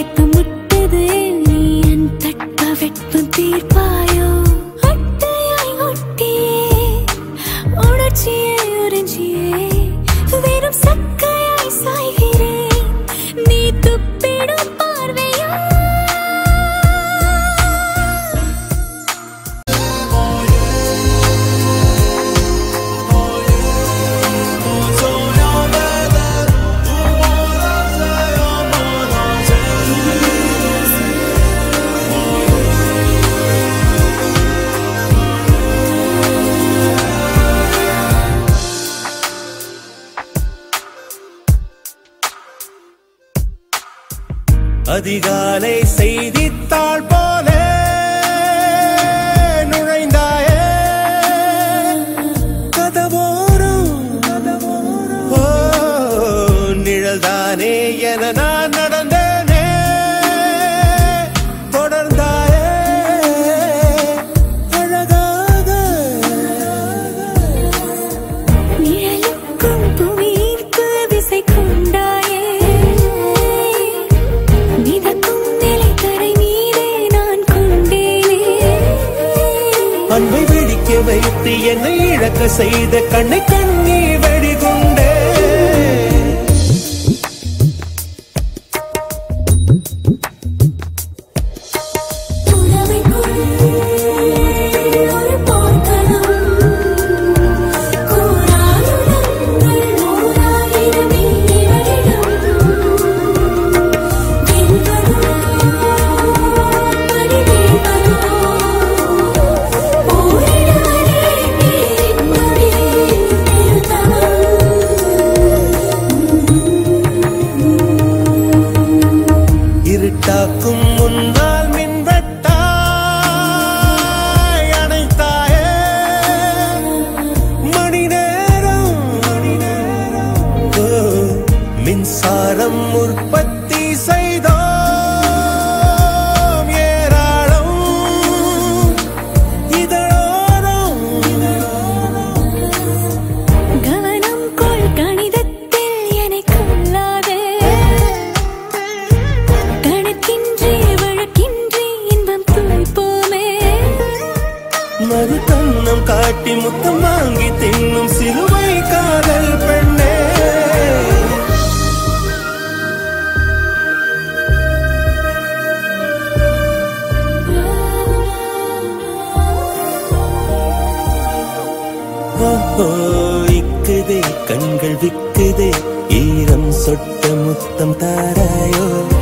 வெப்பம் முட்டது நீ என் தட்ப வெப்பம் தீர்ப்பாயோ அட்டையாய் ஒட்டியே உணர்ச்சியை உறிஞ்சியே வெறும் சக்கையாய் சாய்கிறேன் நீ துப்பிடும் பார்வையா அதிகாலை செய்தித்தாள் போல நுழைந்தாயே கதவோரம் ஓ நிழல்தானே என நான் நடந்தேனே தொடர்ந்தாயே அழகாக நிழலுக்கும் புவியீர்ப்பு விசை கொண்டாயே மிதக்கும் நிலைக்கரை மீதே நான் கொண்டேனே அன்பை விழிக்க வைத்து என்னை இழக்க செய்த கண்ணை கண்ணி வெடிகுண்டே புலமைக்குள் ஒரு போர்க்களம். கோராயுதங்கள் நூறாயிரமே இவரிடம். வெல்வதோ, மடிவேல்வதோ, போரிடுவதே பேரின்பமே பெருந்தவம். இருட்டாக்கும் முன்னால் மின்வெட்டாய் அணைத்தாயே மணி நேரம் ஓ, மின்சாரம் உற்பத்தி செய்தோம் ஏராளம் இதழோரம் கவனம் கொள் கணிதத்தில் என்னை கொள்ளாதே கணக்கின்றி வழக்கின்றி இன்பம் துளைப்போமே மறு கண்ணம் காட்டி முத்தம் வாங்கி தின்னும் சிலுவை காதல் பெண்ணே ஓஹோ இக்குதே கண்கள் விக்குதே ஈரம் சொட்ட முத்தம் தாராயோ